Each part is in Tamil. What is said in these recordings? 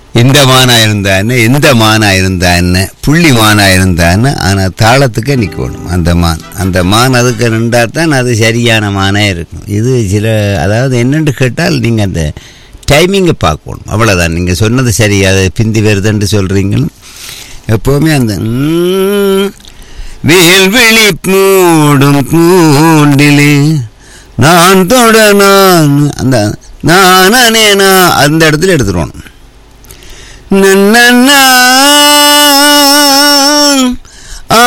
இந்த மானா இருந்தா என்ன எந்த மானா இருந்தா என்ன புள்ளி மானா இருந்தா என்ன ஆனால் தாளத்துக்கே நிற்கணும் அந்த மான் அந்த மான் அதுக்கு நின்றா தான் அது சரியான மானே இருக்கும் இது சில அதாவது என்னென்று கேட்டால் நீங்கள் அந்த டைமிங்கை பார்க்கணும் அவ்வளோதான் நீங்கள் சொன்னது சரி அது பிந்தி வருதுன்னு சொல்கிறீங்களும் எப்போவுமே அந்த ம், வேல்விழி மூடும் கூண்டிலே நான் தொட நான் அந்த நானே நான் அந்த இடத்துல எடுத்துருவோம் நன்னன்னா, ஆ,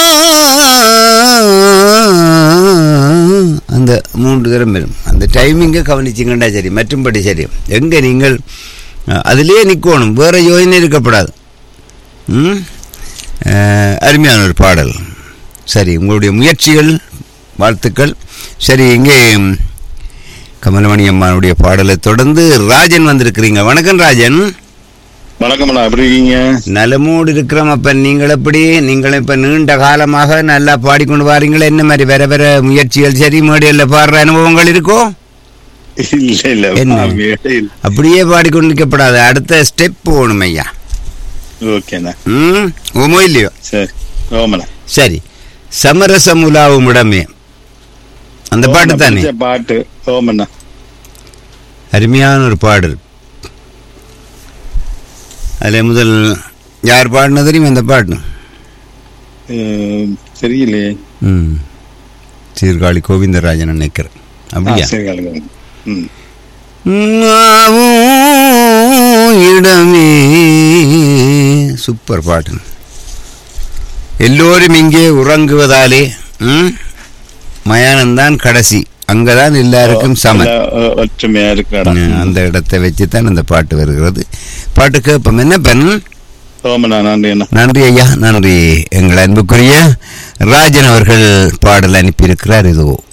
அந்த மூன்று தரம் வரும் அந்த டைமிங்கை கவனிச்சிங்கண்டா சரி மற்றும்படி சரி எங்கே நீங்கள் அஹ், அதிலே நிற்கணும் வேறு யோசனை இருக்கப்படாது ம்? அஹ், அருமையான ஒரு பாடல் சரி உங்களுடைய முயற்சிகள் வாழ்த்துக்கள் சரி இங்கே ம், கமலமணி அம்மானுடைய பாடலை தொடர்ந்து ராஜன் வந்திருக்கிறீங்க வணக்கம் ராஜன் வணக்கம் அண்ணா எப்படி இருக்கீங்க நலமோடு இருக்கிறோம் அப்ப நீங்கள் எப்படி நீங்கள் இப்ப நீண்ட காலமாக நல்லா பாடிக்கொண்டு வாரீங்களா என்ன மாதிரி வேற வேற முயற்சிகள் சரி மேடையில் பாடுற அனுபவங்கள் இருக்கோ இல்ல இல்ல என்ன? மேடை இல்ல. அப்படியே பாடிக்கொண்டு நிற்கப்படாது அடுத்த ஸ்டெப் போகணும் ஐயா ஓகேண்ணா ம் ஓமோ இல்லையோ சரி ஓமண்ணா சரி சமரசம் உலாவும் இடமே அந்த பாட்டு ஓமண்ணா, தானே பிடிச்ச பாட்டு ஓமண்ணா அருமையான ஒரு பாடல் அதில் முதல் யார் பாடின தெரியும் அந்த பாட்டு அஹ், தெரியலையே ம் சீர்காழி கோவிந்தராஜன் நினைக்கிறேன் ஆ, அப்படியா சரி கேளுங்க ம் நாவும் இடமே சூப்பர் பாட்டு எல்லோரும் இங்கே உறங்குவதாலே ம், மயானம்தான் கடைசி அங்கதான் எல்லாருக்கும் சமன் எல்லாம், அஹ், ஒற்றுமையா இருக்கிற இடம் ம், அந்த இடத்தை வச்சு தான் அந்த பாட்டு வருகிறது பாட்டு கேட்போம் என்ன பெண் ஓமண்ணா நன்றி அண்ணா நன்றி ஐயா நன்றி எங்கள் அன்புக்குரிய ராஜன் அவர்கள் பாடல் அனுப்பியிருக்கிறார் இதுவோ